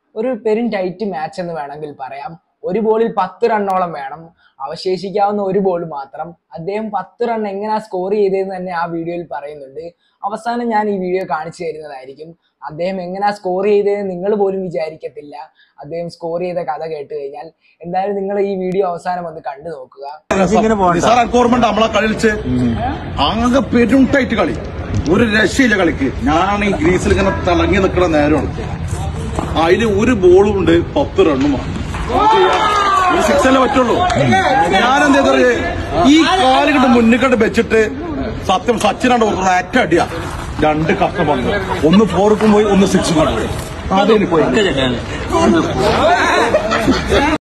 ഒരു പെരും tight match എന്ന് വേണമെങ്കിൽ പറയാം ഒരു ബോളിൽ പത്ത് റണ്ണോളം വേണം അവശേഷിക്കാവുന്ന ഒരു ബോൾ മാത്രം അദ്ദേഹം പത്ത് റൺ എങ്ങനെയാ സ്കോർ ചെയ്തതെന്ന് തന്നെ ആ വീഡിയോയിൽ പറയുന്നുണ്ട് അവസാനം ഞാൻ ഈ വീഡിയോ കാണിച്ചു തരുന്നതായിരിക്കും അദ്ദേഹം എങ്ങനെയാ സ്കോർ ചെയ്തതെന്ന് നിങ്ങൾ പോലും വിചാരിക്കത്തില്ല അദ്ദേഹം സ്കോർ ചെയ്ത കഥ കേട്ട് കഴിഞ്ഞാൽ എന്തായാലും നിങ്ങൾ ഈ വീഡിയോ അവസാനം ഒന്ന് കണ്ടു നോക്കുക നിസാർ അക്കോർമെന്റ് നമ്മളെ കളിച്ച് ആകെ പെരും ടൈറ്റ് കളി ഒരു രക്ഷയില്ല കളിക്ക് ഞാനാണ് ഈ ഗ്രീസിൽ ഇങ്ങനെ തിളങ്ങി നിൽക്കുന്ന നേരമാണ് അതില് ഒരു ബോളും ഉണ്ട് പത്ത് റണ്ണുമാണ് ഒരു സിക്സ് അല്ലേ പറ്റുള്ളൂ ഞാൻ എന്താ പറയാ ഈ കാലുകണ്ട് മുന്നിക്കണ്ട് വെച്ചിട്ട് സത്യം സച്ചിനാണ്ട് കൊടുക്കുന്ന അറ്റ അടിയാ രണ്ട് കഷ്ടം വന്നു ഒന്ന് ഫോർക്കും പോയി ഒന്ന് സിക്സും പോയി അതെനിക്ക് പോയി